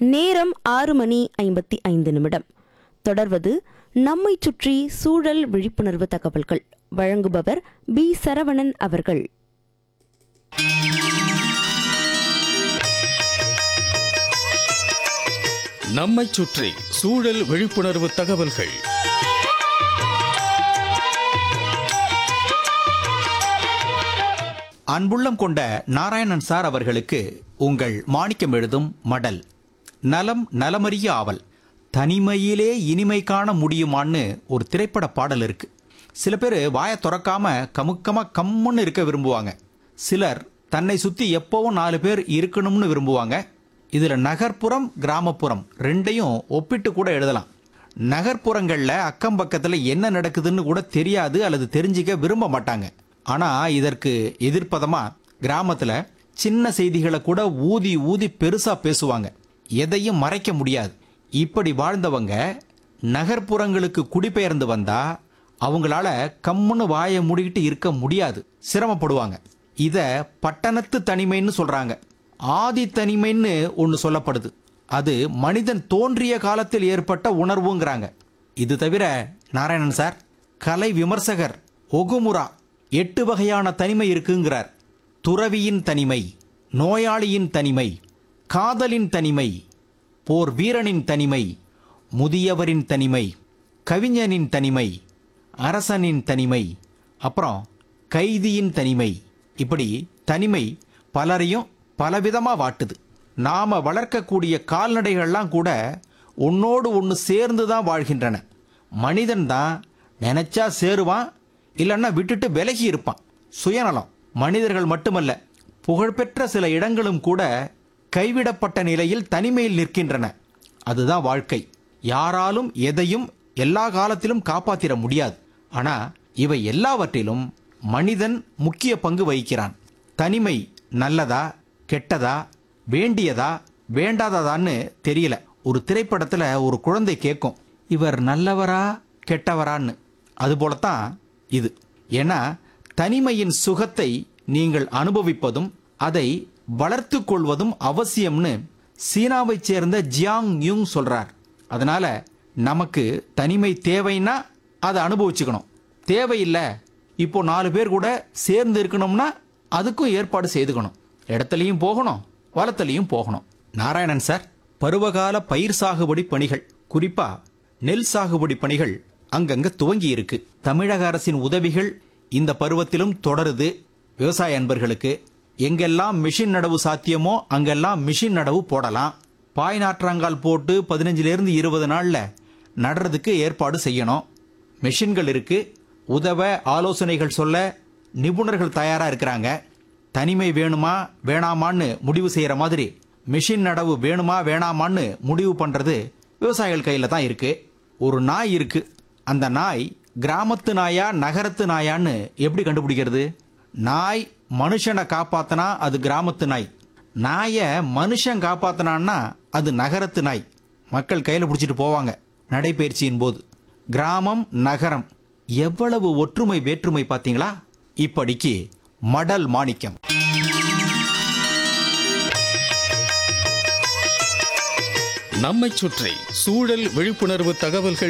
நேரம் ஆறு மணி ஐம்பத்தி ஐந்து நிமிடம் தொடர்வது நம்மை சுற்றி சூழல் விழிப்புணர்வு தகவல்கள் வழங்குபவர் பி சரவணன் அவர்கள் நம்மைச் சுற்றி சூழல் விழிப்புணர்வு தகவல்கள் அன்புள்ளம் கொண்ட நாராயணன் சார் அவர்களுக்கு உங்கள் மாணிக்கம் எழுதும் மடல் நலம் நலமறிய ஆவல் தனிமையிலே இனிமை காண முடியுமான்னு ஒரு திரைப்பட பாடல் இருக்கு சில பேர் வாயை திறக்காம கமுக்கமா கம்முன்னு இருக்க விரும்புவாங்க சிலர் தன்னை சுத்தி எப்பவும் நாலு பேர் இருக்கணும்னு விரும்புவாங்க இதுல நகர்ப்புறம் கிராமப்புறம் ரெண்டையும் ஒப்பிட்டு கூட எழுதலாம் நகர்ப்புறங்கள்ல அக்கம் பக்கத்துல என்ன நடக்குதுன்னு கூட தெரியாது அல்லது தெரிஞ்சுக்க விரும்ப மாட்டாங்க ஆனா இதற்கு எதிர்ப்பதமா கிராமத்துல சின்ன செய்திகளை கூட ஊதி ஊதி பெருசா பேசுவாங்க எதையும் மறைக்க முடியாது இப்படி வாழ்ந்தவங்க நகர்ப்புறங்களுக்கு குடிபெயர்ந்து வந்தா அவங்களால கம்முன்னு வாயை மூடிக்கிட்டு இருக்க முடியாது சிரமப்படுவாங்க இத பட்டணத்து தனிமைன்னு சொல்றாங்க ஆதி தனிமைன்னு ஒன்று சொல்லப்படுது அது மனிதன் தோன்றிய காலத்தில் ஏற்பட்ட உணர்வுங்கிறாங்க இது தவிர நாராயணன் சார் கலை விமர்சகர் ஒகுமுரா எட்டு வகையான தனிமை இருக்குங்கிறார் துறவியின் தனிமை நோயாளியின் தனிமை காதலின் தனிமை போர் வீரனின் தனிமை முதியவரின் தனிமை கவிஞனின் தனிமை அரசனின் தனிமை அப்புறம் கைதியின் தனிமை இப்படி தனிமை பலரையும் பலவிதமா வாட்டுது நாம வளர்க்கக்கூடிய கால்நடைகள்லாம் கூட ஒன்னோடு ஒன்று சேர்ந்து தான் வாழ்கின்றன மனிதன் தான் நினைச்சா சேருவான் இல்லைன்னா விட்டுட்டு விலகி இருப்பான் சுயநலம் மனிதர்கள் மட்டுமல்ல புகழ்பெற்ற சில இடங்களும் கூட கைவிடப்பட்ட நிலையில் தனிமையில் நிற்கின்றன அதுதான் வாழ்க்கை யாராலும் எதையும் எல்லா காலத்திலும் காப்பாத்திட முடியாது ஆனா இவை எல்லாவற்றிலும் மனிதன் முக்கிய பங்கு வகிக்கிறான் தனிமை நல்லதா கெட்டதா வேண்டியதா வேண்டாததான்னு தெரியல ஒரு திரைப்படத்துல ஒரு குழந்தை கேட்கும் இவர் நல்லவரா கெட்டவரான்னு அதுபோலத்தான் இது ஏன்னா தனிமையின் சுகத்தை நீங்கள் அனுபவிப்பதும் அதை வளர்த்து கொள்வதும் அவசியம்னு சீனாவைச் சேர்ந்த ஜியாங் யூங் சொல்றார் அதனால நமக்கு தனிமை தேவைன்னா அதை அனுபவிச்சுக்கணும் தேவையில்லை இப்போ நாலு பேர் கூட சேர்ந்து இருக்கணும்னா அதுக்கும் ஏற்பாடு செய்துக்கணும் இடத்துலையும் போகணும் வளத்துலையும் போகணும் நாராயணன் சார் பருவகால பயிர் சாகுபடி பணிகள் குறிப்பா நெல் சாகுபடி பணிகள் அங்கங்க துவங்கி இருக்கு தமிழக அரசின் உதவிகள் இந்த பருவத்திலும் தொடருது விவசாய அன்பர்களுக்கு எங்கெல்லாம் மிஷின் நடவு சாத்தியமோ அங்கெல்லாம் மிஷின் நடவு போடலாம் பாய் நாற்றாங்கால் போட்டு பதினஞ்சுல இருந்து இருபது நாள்ல நடுறதுக்கு ஏற்பாடு செய்யணும் மெஷின்கள் இருக்கு உதவ ஆலோசனைகள் சொல்ல நிபுணர்கள் தயாரா இருக்கிறாங்க தனிமை வேணுமா வேணாமான்னு முடிவு செய்யற மாதிரி மிஷின் நடவு வேணுமா வேணாமான்னு முடிவு பண்றது விவசாயிகள் கையில தான் இருக்கு ஒரு நாய் இருக்கு அந்த நாய் கிராமத்து நாயா நகரத்து நாயான்னு எப்படி கண்டுபிடிக்கிறது நாய் மனுஷனை காப்பாத்தினா அது கிராமத்து நாய் நாயை மனுஷன் காப்பாத்தினான்னா அது நகரத்து நாய் மக்கள் கையில பிடிச்சிட்டு போவாங்க நடைபயிற்சியின் போது கிராமம் நகரம் எவ்வளவு ஒற்றுமை வேற்றுமை பாத்தீங்களா இப்படிக்கு மடல் மாணிக்கம் நம்மைச் சுற்றி சூழல் விழிப்புணர்வு தகவல்கள்